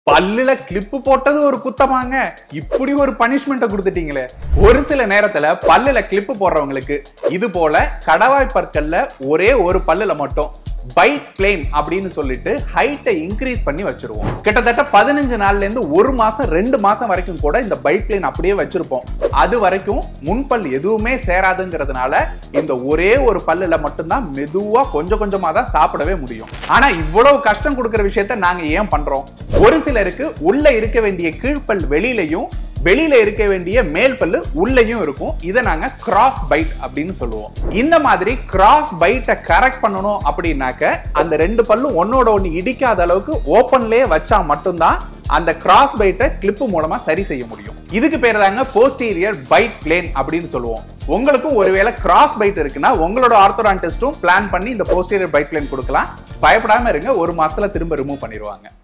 பல்லுல கிளிப்பு போட்டது ஒரு குத்தமாங்க இப்படி ஒரு பனிஷ்மெண்ட்டை கொடுத்துட்டீங்களே ஒரு சில நேரத்துல பல்லுல கிளிப்பு போடுறவங்களுக்கு இது போல கடவாய் பற்கள்ல ஒரே ஒரு பல்லுல மட்டும் பைட் பிளேன் அப்படின்னு சொல்லிட்டு ஹைட்டை இன்க்ரீஸ் பண்ணி வச்சிருவோம் கிட்டத்தட்ட பதினஞ்சு நாள்ல இருந்து ஒரு மாசம் ரெண்டு மாசம் வரைக்கும் கூட இந்த பைட் பிளேன் அப்படியே வச்சிருப்போம் அது வரைக்கும் முன்பல் எதுவுமே சேராதுங்கிறதுனால இந்த ஒரே ஒரு பல்லுல மட்டும்தான் மெதுவா கொஞ்சம் கொஞ்சமா தான் சாப்பிடவே முடியும் ஆனா இவ்வளவு கஷ்டம் கொடுக்கிற விஷயத்த நாங்க ஏன் பண்றோம் ஒரு சிலருக்கு உள்ள இருக்க வேண்டிய கீழ்ப்பல் வெளியிலையும் வெளியில இருக்க வேண்டிய மேல் பல்லு உள்ளேயும் இருக்கும் இதை நாங்க கிராஸ் பைட் அப்படின்னு சொல்லுவோம் இந்த மாதிரி கிராஸ் பைட்டை கரெக்ட் பண்ணணும் அப்படின்னாக்க அந்த ரெண்டு பல்லும் ஒன்னோட ஒன்னு இடிக்காத அளவுக்கு ஓப்பன்லயே வச்சா மட்டும்தான் அந்த கிராஸ் பைட்டை கிளிப்பு மூலமா சரி செய்ய முடியும் இதுக்கு பேர் தாங்க போஸ்டீரியர் பைட் பிளேன் அப்படின்னு சொல்லுவோம் உங்களுக்கும் ஒருவேளை கிராஸ் பைட் இருக்குன்னா உங்களோட ஆர்த்தோடான்டிஸ்டும் பிளான் பண்ணி இந்த போஸ்டீரியர் பைட் பிளேன் கொடுக்கலாம் பயப்படாம இருங்க ஒரு மாசத்துல திரும்ப ரிமூவ் பண்ணிடுவாங்க